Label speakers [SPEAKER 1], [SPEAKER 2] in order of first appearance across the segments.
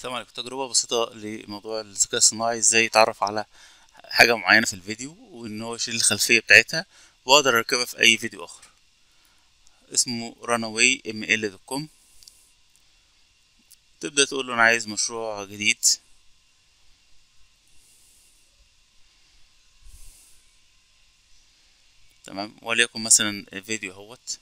[SPEAKER 1] السلام عليكم تجربة بسيطة لموضوع الذكاء الصناعي ازاي يتعرف على حاجة معينة في الفيديو وان هو يشيل الخلفية بتاعتها واقدر اركبها في اي فيديو اخر اسمه runaway.ml.com تبدأ تقول له انا عايز مشروع جديد تمام وليكن مثلا الفيديو اهوت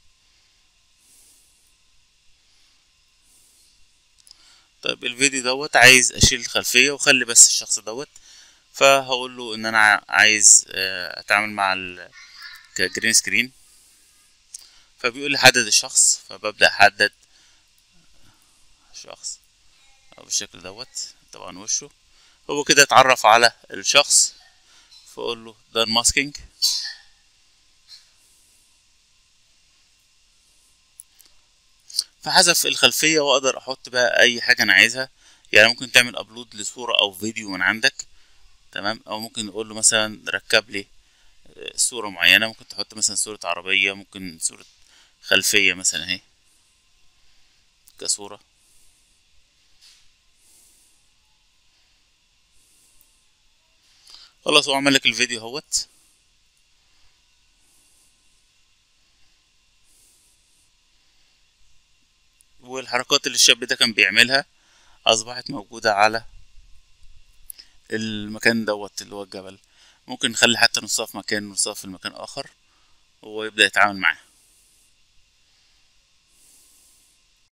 [SPEAKER 1] طيب الفيديو دوت عايز اشيل الخلفيه وخلي بس الشخص دوت فهقول له ان انا عايز اتعامل مع الجرين سكرين فبيقول لي حدد الشخص فببدا احدد الشخص او بالشكل دوت طبعا وشه هو كده اتعرف على الشخص فاقول له دان ماسكينج فحذف الخلفية واقدر احط بقى اي حاجة انا عايزها يعني ممكن تعمل ابلود لصورة او فيديو من عندك تمام او ممكن نقول له مثلا ركب لي صورة معينة ممكن تحط مثلا صورة عربية ممكن صورة خلفية مثلا اهي كصورة خلاص هو عمل لك الفيديو اهوت والحركات اللي الشاب ده كان بيعملها اصبحت موجودة على المكان دوت اللي هو الجبل ممكن نخلي حتى نصها في مكان ونصها في المكان اخر وهو يبدأ يتعامل معاه